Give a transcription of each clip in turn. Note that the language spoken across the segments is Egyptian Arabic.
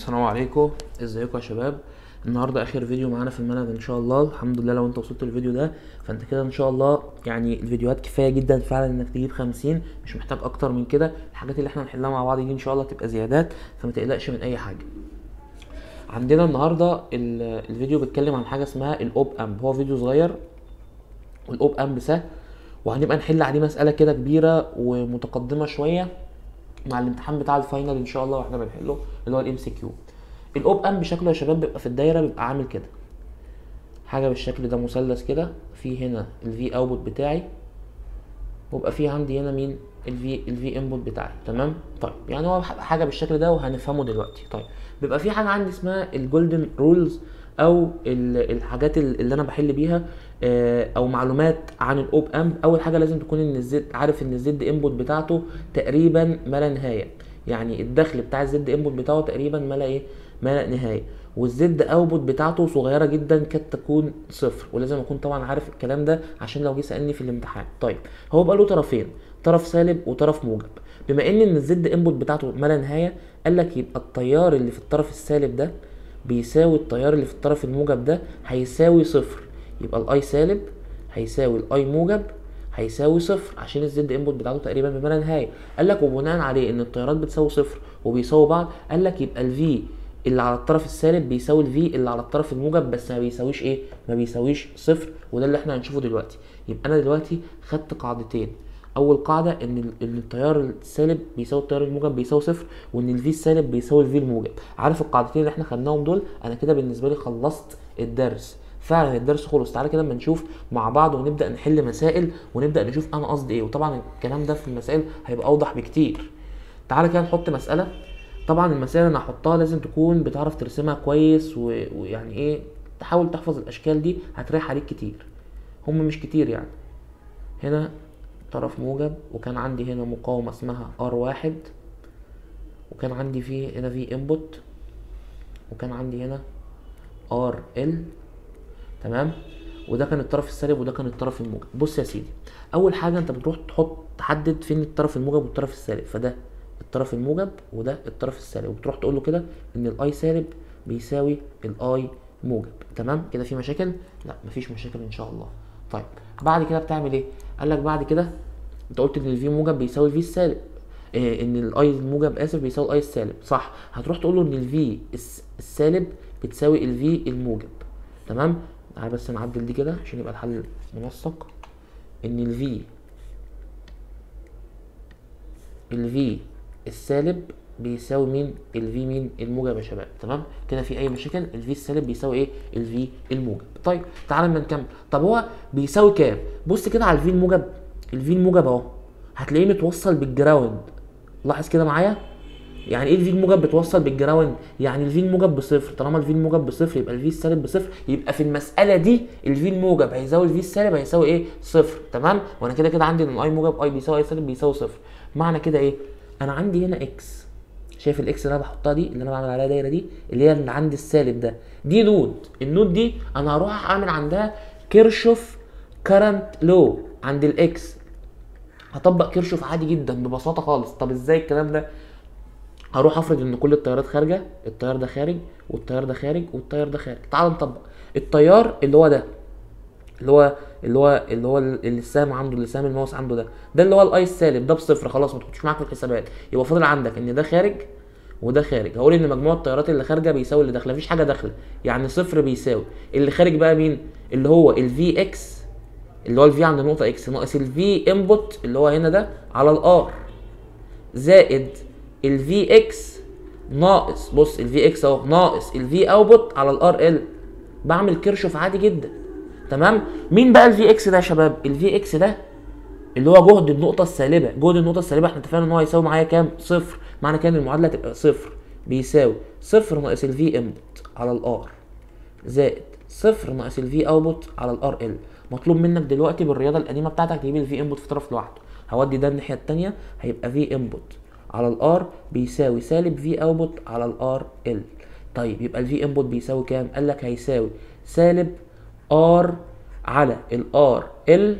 السلام عليكم ازيكم يا شباب النهارده اخر فيديو معانا في المنهج ان شاء الله الحمد لله لو انت وصلت الفيديو ده فانت كده ان شاء الله يعني الفيديوهات كفايه جدا فعلا انك تجيب خمسين مش محتاج اكتر من كده الحاجات اللي احنا هنحلها مع بعض دي ان شاء الله تبقى زيادات فما تقلقش من اي حاجه عندنا النهارده ال- الفيديو بيتكلم عن حاجه اسمها الاوب امب هو فيديو صغير والاوب امب سهل وهنبقى نحل عليه مساله كده كبيره ومتقدمه شويه مع الامتحان بتاع الفاينل ان شاء الله واحنا بنحله اللي هو الام سي كيو الاوب ام بشكله يا شباب بيبقى في الدايره بيبقى عامل كده حاجه بالشكل ده مثلث كده في هنا الفي اوتبوت بتاعي ويبقى في عندي هنا مين الفي الفي انبوت بتاعي تمام طيب يعني هو ح- حاجه بالشكل ده وهنفهمه دلوقتي طيب بيبقى في حاجه عندي اسمها الجولدن رولز او ال- الحاجات ال- اللي انا بحل بيها آه، او معلومات عن الاوب امب اول حاجه لازم تكون ان الزد عارف ان الزد انبوت بتاعته تقريبا ما لا نهايه يعني الدخل بتاع الزد انبوت بتاعه تقريبا ما لا ايه ما لا نهايه والزد اوتبوت بتاعته صغيره جدا كاد تكون صفر ولازم اكون طبعا عارف الكلام ده عشان لو جه سالني في الامتحان طيب هو بقى له طرفين طرف سالب وطرف موجب بما ان ان الزد انبوت بتاعته ما لا نهايه قال لك يبقى التيار اللي في الطرف السالب ده بيساوي التيار اللي في الطرف الموجب ده هيساوي صفر يبقى الاي سالب هيساوي الاي موجب هيساوي صفر عشان الزد انبوت بتاعته تقريبا بما لا نهايه قال لك وبناء عليه ان التيارات بتساوي صفر وبيساووا بعض قال لك يبقى الفي اللي على الطرف السالب بيساوي الفي اللي على الطرف الموجب بس ما بيساويش ايه ما بيساويش صفر وده اللي احنا هنشوفه دلوقتي يبقى انا دلوقتي خدت قاعدتين اول قاعده ان ال- ان التيار السالب بيساوي التيار الموجب بيساوي صفر وان الفي السالب بيساوي الفي الموجب عارف القاعدتين اللي احنا خدناهم دول انا كده بالنسبه لي خلصت الدرس فعلا الدرس خلص تعالى كده اما نشوف مع بعض ونبدا نحل مسائل ونبدا نشوف انا قصدي ايه وطبعا الكلام ده في المسائل هيبقى اوضح بكتير تعالى كده نحط مساله طبعا المسائل اللي انا هحطها لازم تكون بتعرف ترسمها كويس و- ويعني ايه تحاول تحفظ الاشكال دي هتريح عليك كتير هم مش كتير يعني هنا طرف موجب وكان عندي هنا مقاومة اسمها ار واحد وكان عندي فيه هنا في انبوت وكان عندي هنا ار ال تمام وده كان الطرف السالب وده كان الطرف الموجب بص يا سيدي اول حاجه انت بتروح تحط تحدد فين الطرف الموجب والطرف السالب فده الطرف الموجب وده الطرف السالب وبتروح تقول له كده ان الاي سالب بيساوي الاي موجب تمام كده في مشاكل لا مفيش مشاكل ان شاء الله طيب بعد كده بتعمل ايه قال لك بعد كده انت قلت ان الفي موجب بيساوي الفي السالب إيه ان الاي الموجب اسف بيساوي الاي السالب صح هتروح تقول له ان الفي السالب بتساوي الفي الموجب تمام تعالى بس نعدل دي كده عشان يبقى الحل منسق ان الفي الفي السالب بيساوي مين الفي مين الموجب يا شباب تمام كده في اي مشاكل الفي السالب بيساوي ايه الفي الموجب طيب تعالى اما نكمل طب هو بيساوي كام بص كده على الفي الموجب الفي الموجب اهو هتلاقيه متوصل بالجراوند لاحظ كده معايا يعني ايه الفي الموجب بتوصل بالجراوند يعني الفي الموجب بصفر طالما الفي الموجب بصفر يبقى الفي السالب بصفر يبقى في المساله دي الفي الموجب هيساوي الفي السالب هيساوي ايه صفر تمام وانا كده كده عندي ان اي موجب اي بيساوي اي سالب بيساوي صفر معنى كده ايه انا عندي هنا اكس شايف الاكس اللي انا بحطها دي اللي انا بعمل عليها دايره دي اللي هي اللي عند السالب ده دي نود النود دي انا هروح اعمل عندها كيرشوف كارنت لو عند الاكس هطبق كيرشوف عادي جدا ببساطه خالص طب ازاي الكلام ده هروح افرض ان كل التيارات خارجه التيار ده خارج والتيار ده خارج والتيار ده خارج تعال نطبق التيار اللي هو ده اللي هو اللي هو اللي هو اللي السهم عنده اللي سهم الماوس عنده ده ده اللي هو الاي السالب ده بصفر خلاص ما تحطش معاك في الحسابات يبقى فاضل عندك ان ده خارج وده خارج هقول ان مجموع التيارات اللي خارجه بيساوي اللي داخله مفيش حاجه داخله يعني صفر بيساوي اللي خارج بقى مين اللي هو الفي اكس اللي هو الفي عند نقطه اكس ناقص الفي انبوت اللي هو هنا ده على الار زائد الفي اكس ناقص بص الفي اكس اهو ناقص الفي اوتبوت على الار ال بعمل كيرشوف عادي جدا تمام مين بقى الفي اكس ده يا شباب الفي اكس ده اللي هو جهد النقطة السالبة، جهد النقطة السالبة احنا اتفقنا ان هو هيساوي معايا كام؟ صفر، معنى كده ان المعادلة هتبقى صفر بيساوي صفر ناقص الفي انبوت على الار زائد صفر ناقص الفي اوتبوت على الار ال، مطلوب منك دلوقتي بالرياضة القديمة بتاعتك تجيب الفي انبوت في طرف لوحده، هودي ده الناحية التانية هيبقى في انبوت على الار بيساوي سالب في اوتبوت على الار ال. طيب يبقى الفي انبوت بيساوي كام؟ قال لك هيساوي سالب ار على الار ال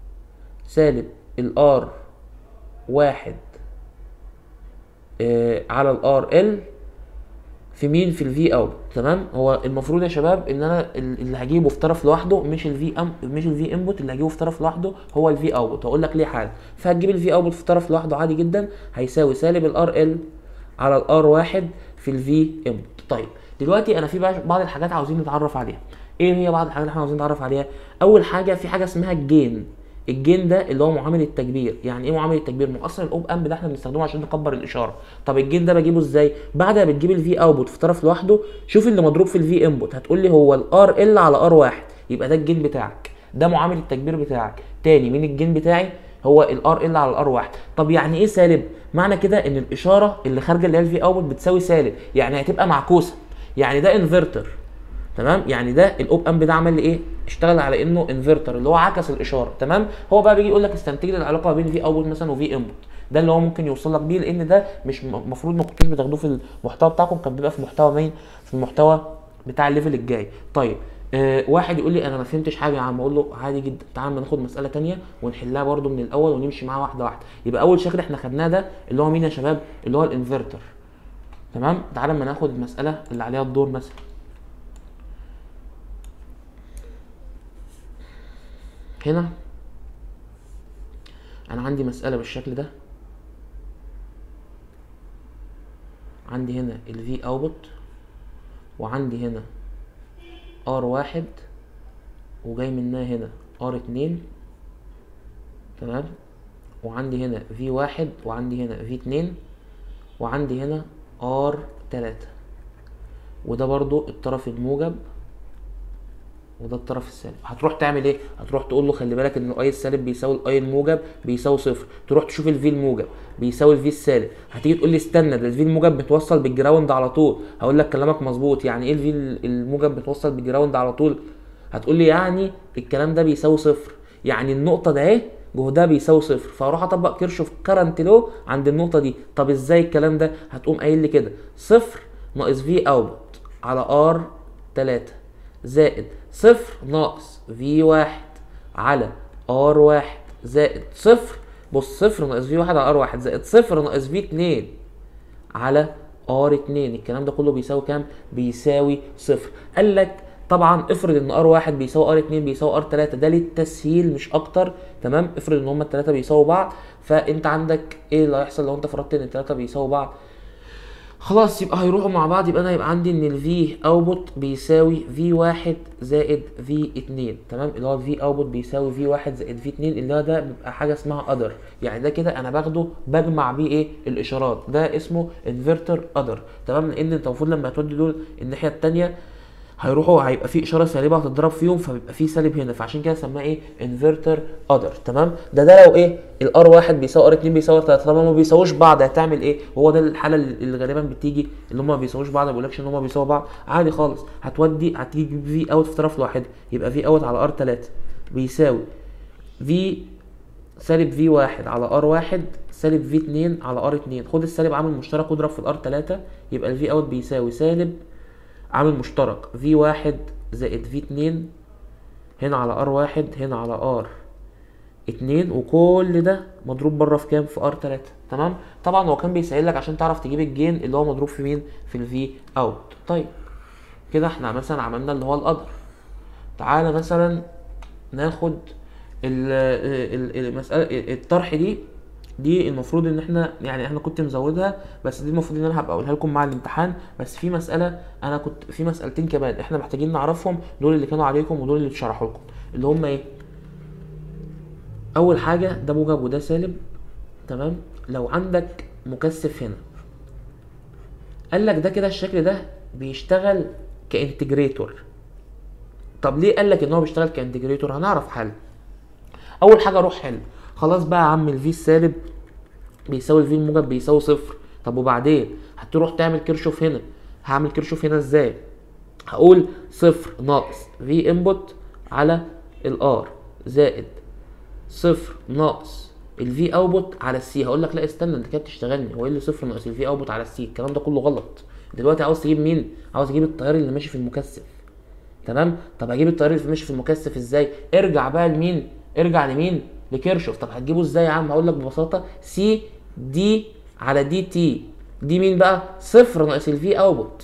سالب الار واحد آه على الار ال في مين في الفي اوت تمام هو المفروض يا شباب ان انا ال- اللي هجيبه في طرف لوحده مش الفي ام مش الفي انبوت اللي هجيبه في طرف لوحده هو الفي اوتبوت هقول لك ليه حاجه فهتجيب الفي اوتبوت في طرف لوحده عادي جدا هيساوي سالب الار ال على الار واحد في الفي انبوت طيب دلوقتي انا في بقى بعض الحاجات عاوزين نتعرف عليها ايه هي بعض الحاجات اللي احنا عاوزين نتعرف عليها اول حاجه في حاجه اسمها الجين الجين ده اللي هو معامل التكبير يعني ايه معامل التكبير ما هو اصلا الاوب امب ده احنا بنستخدمه عشان نكبر الاشاره طب الجين ده بجيبه ازاي بعد ما بتجيب الفي اوتبوت في طرف لوحده شوف اللي مضروب في الفي انبوت هتقول لي هو الار ال على ار واحد يبقى ده الجين بتاعك ده معامل التكبير بتاعك تاني مين الجين بتاعي هو الار ال على الار واحد طب يعني ايه سالب معنى كده ان الاشاره اللي خارجه اللي هي الفي اوتبوت بتساوي سالب يعني هتبقى معكوسه يعني ده انفرتر تمام يعني ده الاوب امب ده عمل لي ايه اشتغل على انه انفرتر اللي هو عكس الاشاره تمام هو بقى بيجي يقول لك استنتج لي العلاقه ما بين في اوتبوت مثلا وفي انبوت ده اللي هو ممكن يوصل لك بيه لان ده مش المفروض ما كنتوش بتاخدوه في المحتوى بتاعكم كان بيبقى في محتوى مين في المحتوى بتاع الليفل الجاي طيب آه واحد يقول لي انا ما فهمتش حاجه يا عم اقول له عادي جدا تعال ناخد مساله تانية ونحلها برده من الاول ونمشي معاها واحده واحده يبقى اول شكل احنا خدناه ده اللي هو مين يا شباب اللي هو الانفرتر تمام تعال اما ناخد المساله اللي عليها الدور مثلا هنا انا عندي مسألة بالشكل ده عندي هنا ال V output وعندي هنا R واحد وجاي منها هنا R اتنين تمام وعندي هنا V واحد وعندي هنا V اتنين وعندي هنا R تلاتة وده برضو الطرف الموجب وده الطرف السالب هتروح تعمل ايه هتروح تقول له خلي بالك ان الاي السالب بيساوي الاي الموجب بيساوي صفر تروح تشوف الفي الموجب بيساوي الفي السالب هتيجي تقول لي استنى ده الفي الموجب متوصل بالجراوند على طول هقول لك كلامك مظبوط يعني ايه الفي الموجب متوصل بالجراوند على طول هتقول لي يعني الكلام ده بيساوي صفر يعني النقطه ده اهي جهدها بيساوي صفر فاروح اطبق كيرشوف كرنت لو عند النقطه دي طب ازاي الكلام ده هتقوم قايل لي كده صفر ناقص في اوتبوت على ار 3 زائد صفر ناقص في واحد على ار واحد زائد صفر بص صفر ناقص في واحد على ار واحد زائد صفر ناقص في اتنين على ار اتنين الكلام ده كله بيساوي كام؟ بيساوي صفر قال لك طبعا افرض ان ار واحد بيساوي ار اتنين بيساوي ار تلاته ده للتسهيل مش اكتر تمام افرض ان هما التلاته بيساووا بعض فانت عندك ايه اللي هيحصل لو انت فرضت ان التلاته بيساووا بعض خلاص يبقى هيروحوا مع بعض يبقى انا يبقى عندي ان الفي اوتبوت بيساوي في واحد زائد في اتنين تمام اللي هو الفي اوتبوت بيساوي في واحد زائد في اتنين اللي هو ده بيبقى حاجه اسمها اذر يعني ده كده انا باخده بجمع بيه ايه الاشارات ده اسمه انفرتر اذر تمام لان انت المفروض لما تودي دول الناحيه التانيه هيروحوا هيبقى في اشاره سالبه هتضرب فيهم فبيبقى في سالب هنا فعشان كده سماه ايه انفرتر اذر تمام ده ده لو ايه الار واحد بيساوي ار اتنين بيساوي ار تلاته طالما ما بيساووش بعض هتعمل ايه وهو ده الحاله اللي غالبا بتيجي اللي هم ما بيساووش بعض ما بيقولكش ان هم بيساووا بعض عادي خالص هتودي هتيجي تجيب في اوت في طرف واحد يبقى في اوت على ار تلاته بيساوي في سالب في واحد على ار واحد سالب في اتنين على ار اتنين خد السالب عامل مشترك واضرب في الار تلاته يبقى الفي اوت بيساوي سالب عامل مشترك في واحد زائد في اتنين هنا على ار واحد هنا على ار اتنين وكل ده مضروب بره في كام في ار تلاتة تمام طبعا هو كان بيسهل لك عشان تعرف تجيب الجين اللي هو مضروب في مين في الفي اوت طيب كده احنا مثلا عملنا اللي هو القدر تعالى مثلا ناخد ال- ال- المسألة الطرح دي دي المفروض ان احنا يعني احنا كنت مزودها بس دي المفروض ان انا هبقى اقولها لكم مع الامتحان بس في مسألة انا كنت في مسألتين كمان احنا محتاجين نعرفهم دول اللي كانوا عليكم ودول اللي اتشرحوا لكم اللي هم ايه اول حاجة ده موجب وده سالب تمام لو عندك مكثف هنا قال لك ده كده الشكل ده بيشتغل كانتجريتور طب ليه قال لك ان هو بيشتغل كانتجريتور هنعرف حل اول حاجه روح حل خلاص بقى يا عم الفي السالب بيساوي الفي الموجب بيساوي صفر طب وبعدين هتروح تعمل كيرشوف هنا هعمل كيرشوف هنا ازاي هقول صفر ناقص في انبوت على الار زائد صفر ناقص الفي اوتبوت على السي هقول لك لا استنى انت كده بتشتغلني هو ايه اللي صفر ناقص الفي اوتبوت على السي الكلام ده كله غلط دلوقتي عاوز تجيب مين عاوز تجيب التيار اللي ماشي في المكثف تمام طب هجيب التيار اللي ماشي في المكثف ازاي ارجع بقى لمين ارجع لمين لكيرشوف طب هتجيبه ازاي يا عم هقول لك ببساطه سي دي على دي تي دي مين بقى صفر ناقص الفي اوتبوت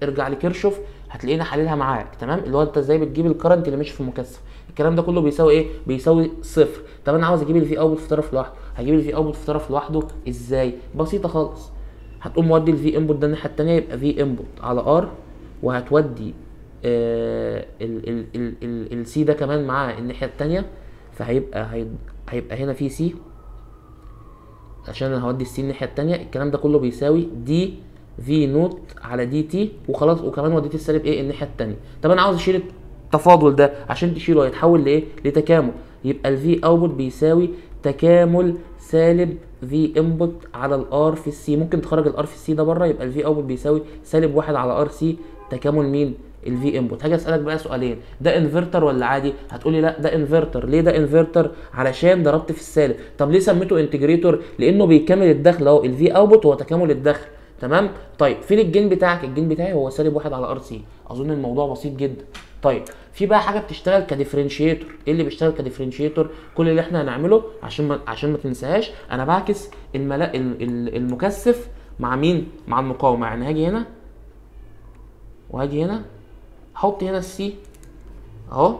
ارجع لكيرشوف هتلاقينا حللها معاك تمام اللي هو انت ازاي بتجيب الكرنت اللي ماشي في المكثف الكلام ده كله بيساوي ايه بيساوي صفر طب انا عاوز اجيب الفي اوتبوت في طرف لوحده هجيب الفي اوتبوت في طرف لوحده ازاي بسيطه خالص هتقوم مودي الفي انبوت ده الناحيه التانيه يبقى في انبوت على ار وهتودي آه ال ال ال ال السي ده كمان معاه الناحيه التانيه فهيبقى هي- هيبقى هنا في سي عشان انا هودي السي الناحيه التانيه الكلام ده كله بيساوي دي في نوت على دي تي وخلاص وكمان وديت السالب ايه الناحيه التانيه طب انا عاوز اشيل التفاضل ده عشان تشيله هيتحول لايه لتكامل يبقى الفي اوتبوت بيساوي تكامل سالب في انبوت على الار في السي ممكن تخرج الار في السي ده بره يبقى الفي اوتبوت بيساوي سالب واحد على ار سي تكامل مين الفي انبوت هاجي اسالك بقى سؤالين ده انفرتر ولا عادي هتقولي لا ده انفرتر ليه ده انفرتر علشان ضربت في السالب طب ليه سميته انتجريتور لانه بيكمل الدخل اهو الفي اوتبوت هو تكامل الدخل تمام طيب فين الجين بتاعك الجين بتاعي هو سالب واحد على ار سي اظن الموضوع بسيط جدا طيب في بقى حاجه بتشتغل كديفرنشيتور ايه اللي بيشتغل كديفرنشيتور كل اللي احنا هنعمله عشان ما عشان ما تنساهاش انا بعكس الملا... ال- ال- المكثف مع مين مع المقاومه يعني هاجي هنا وهاجي هنا احط هنا السي اهو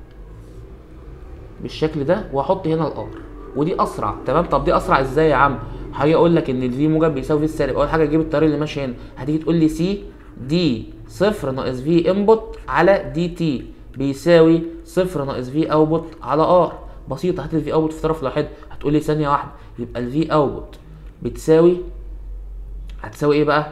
بالشكل ده واحط هنا الار ودي اسرع تمام طب دي اسرع ازاي يا عم هاجي اقول لك ان الفي موجب بيساوي في السالب اول حاجه اجيب التيار اللي ماشي هنا هتيجي تقول لي سي دي صفر ناقص في انبوت على دي تي بيساوي صفر ناقص في اوتبوت على ار بسيطه هات الفي اوتبوت في طرف واحد هتقول لي ثانيه واحده يبقى الفي اوتبوت بتساوي هتساوي ايه بقى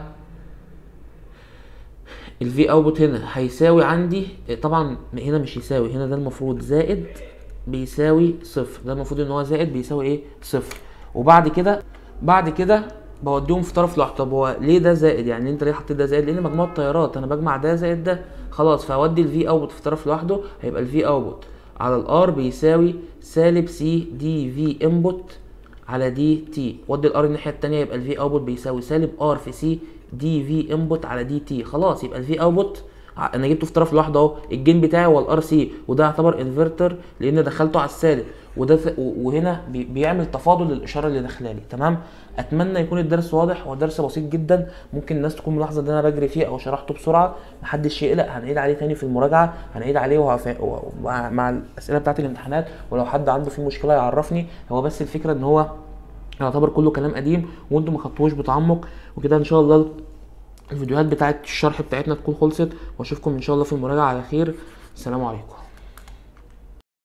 الفي اوتبوت هنا هيساوي عندي طبعا هنا مش يساوي هنا ده المفروض زائد بيساوي صفر ده المفروض ان هو زائد بيساوي ايه صفر وبعد كده بعد كده بوديهم في طرف لوحده طب هو ليه ده زائد يعني انت ليه حطيت ده زائد لان مجموعه تيارات انا بجمع ده زائد ده خلاص فاودي الفي اوتبوت في طرف لوحده هيبقى الفي اوتبوت على الار بيساوي سالب سي دي في انبوت على دي تي ودي الار الناحيه التانية يبقى الفي اوتبوت بيساوي سالب ار في سي دي في انبوت على دي تي خلاص يبقى الفي اوتبوت انا جبته في طرف لوحده اهو الجين بتاعي هو الار سي وده يعتبر انفرتر لان دخلته على السالب وده ف... و- وهنا بي... بيعمل تفاضل للاشاره اللي داخلالي تمام اتمنى يكون الدرس واضح هو درس بسيط جدا ممكن الناس تكون ملاحظه ان انا بجري فيه او شرحته بسرعه محدش يقلق هنعيد عليه تاني في المراجعه هنعيد عليه وهف... و... مع... مع الاسئله بتاعت الامتحانات ولو حد عنده فيه مشكله يعرفني هو بس الفكره ان هو يعتبر كله كلام قديم وانتم ما خدتوهوش بتعمق وكده ان شاء الله الفيديوهات بتاعت الشرح بتاعتنا تكون خلصت واشوفكم ان شاء الله في المراجعه على خير السلام عليكم